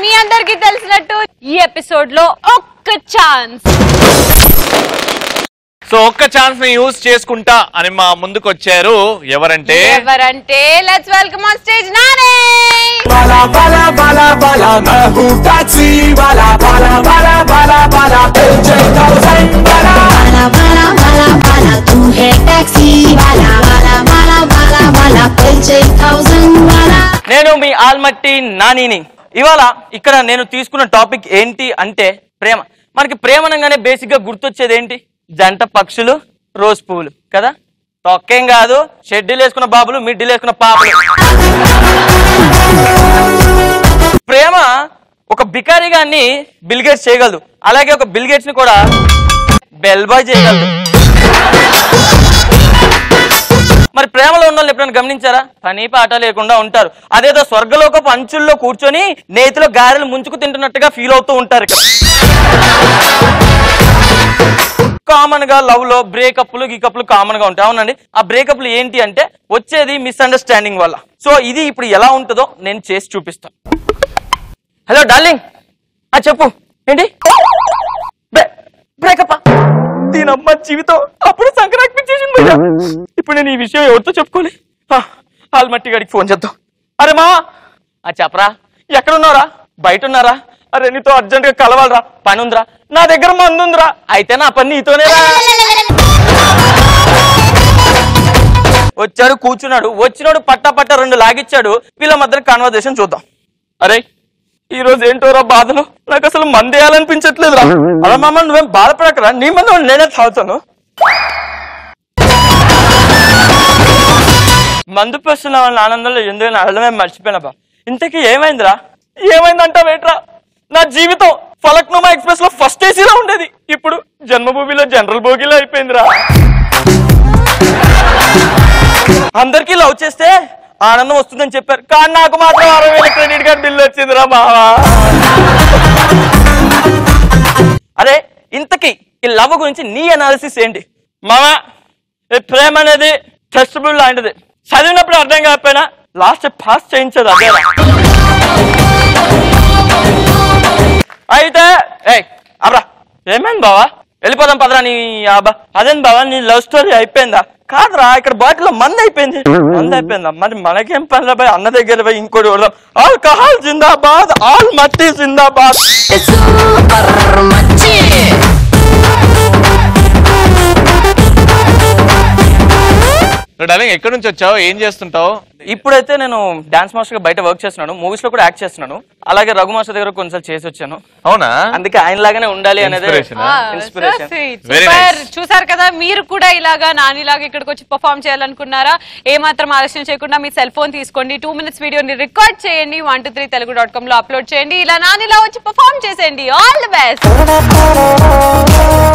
మీ అందరికి తెలిసినట్టు ఈ ఎపిసోడ్ లో ఒక్క ఛాన్స్ సో ఒక్క ఛాన్స్ ని యూజ్ చేసుకుంటా అని మా ముందుకు వచ్చారు ఎవరంటే ఎవరంటే లెట్స్ వెల్కమ్ ఆన్ స్టేజ్ నానే Bala bala bala bala मैं हूँ टैक्सी वाला bala bala bala bala तुझे thousand bala वाला वाला वाला वाला तू है टैक्सी वाला वाला वाला वाला वाला पेचे थाउजेंड वाला నేను మీ ఆల్మట్టి నానిని ఇవాళ ఇక్కడ నేను తీసుకున్న టాపిక్ ఏంటి అంటే ప్రేమ మనకి ప్రేమ అనగానే బేసిక్ గా గుర్తొచ్చేది ఏంటి జంట పక్షులు రోజ్ పువ్వులు కదా తొక్కేం కాదు షెడ్యూల్ వేసుకున్న బాబులు మిడ్డీలు వేసుకున్న పాపలు ప్రేమ ఒక బికారి గాన్ని బిల్గేట్స్ చేయగలదు అలాగే ఒక బిల్గేట్స్ ని కూడా బెల్ బాయ్ చేయగలదు మరి ప్రేమలో ఉన్న వాళ్ళు ఎప్పుడైనా గమనించారా పని పాట లేకుండా ఉంటారు అదేదో స్వర్గలోకపు అంచుల్లో కూర్చొని నేతిలో గారెలు ముంచుకు తింటున్నట్టుగా ఫీల్ అవుతూ ఉంటారు ఇక్కడ కామన్ గా లవ్ లో బ్రేకప్లు గీకప్లు కామన్ గా ఉంటాయి అవునండి ఆ బ్రేకప్లు ఏంటి అంటే వచ్చేది మిస్అండర్స్టాండింగ్ వల్ల సో ఇది ఇప్పుడు ఎలా ఉంటుందో నేను చేసి చూపిస్తాను హలో డార్లింగ్ ఆ చెప్పు ఏంటి బ్రేకప్ దీనమ్మ జీవితం అప్పుడు సంక్రాంతి చేసింది భయ్యా. ఇప్పుడు నేను ఈ విషయం ఎవరితో చెప్పుకోవాలి ఆల్మట్టి గడికి ఫోన్ చేద్దాం అరే మా ఆ చెప్పరా ఎక్కడున్నారా బయట ఉన్నారా అరే నీతో అర్జెంట్ గా కలవాలరా పని ఉందిరా నా దగ్గర మందు ఉందిరా అయితే నా పని నీతోనే వచ్చాడు కూర్చున్నాడు వచ్చినాడు పట్టా పట్టా రెండు లాగిచ్చాడు వీళ్ళ మధ్య కాన్వర్జేషన్ చూద్దాం అరే ఈ రోజు ఏంటోరా బాధలు నాకు అసలు మందేయాలనిపించట్లేదురా అలా మామ నువ్వేం బాధపడకరా నీ మంది నేనే తాగుతాను మందు పెస్తున్న వాళ్ళ ఆనందంలో ఎందుకు అడలమే మర్చిపోయినా బా ఇంతకీ ఏమైందిరా ఏమైందంటావేట్రా నా జీవితం ఫలక్నుమా ఎక్స్ప్రెస్ లో ఫస్ట్ ఏసీలో ఉండేది ఇప్పుడు జన్మభూమిలో జనరల్ బోగిలో అయిపోయిందిరా అందరికీ లవ్ చేస్తే ఆనందం వస్తుందని చెప్పారు కానీ నాకు మాత్రం అరవై వేల క్రెడిట్ కార్డ్ బిల్లు వచ్చిందిరా బావా అరే ఇంతకీ ఈ లవ్ గురించి నీ అనాలిసిస్ ఏంటి మామా ఈ ప్రేమ అనేది టెస్టబుల్ లాంటిది చదివినప్పుడు అర్థం కాకపోయినా లాస్ట్ పాస్ చేయించదు అదేరా అయితే ఏయ్ అబ్రా ఏమైంది బావా వెళ్ళిపోదాం పదరా నీ అబ్బా అదేంది బావా నీ లవ్ స్టోరీ అయిపోయిందా కాదురా ఇక్కడ బాటిల్లో మంది అయిపోయింది మంది అయిపోయిందా మరి మనకేం పని పోయి అన్న దగ్గర పోయి ఇంకోటి కొడదాం ఆల్కహాల్ జిందాబాద్ ఆల్ మట్టి జిందాబాద్ డార్లింగ్ ఎక్కడి నుంచి వచ్చావు ఏం చేస్తుంటావు ఇప్పుడైతే నేను డాన్స్ మాస్టర్ గా బయట వర్క్ చేస్తున్నాను మూవీస్ లో కూడా యాక్ట్ చేస్తున్నాను అలాగే రఘు మాస్టర్ దగ్గర కొన్నిసార్లు చేసి వచ్చాను అవునా అందుకే ఆయన లాగానే ఉండాలి అనేది Inspiration ఆ? Inspiration Very super nice. చూసారు కదా మీరు కూడా ఇలాగా నానిలాగా ఇక్కడికి వచ్చి పర్ఫామ్ చేయాలనుకున్నారా ఏ మాత్రం ఆలస్యం చేయకుండా మీ సెల్ ఫోన్ తీసుకోండి టూ మినిట్స్ వీడియోని రికార్డ్ చేయండి one two three Telugu dot com లో అప్లోడ్ చేయండి ఇలా నానిలా వచ్చి పర్ఫామ్ చేసేయండి ఆల్ ది బెస్ట్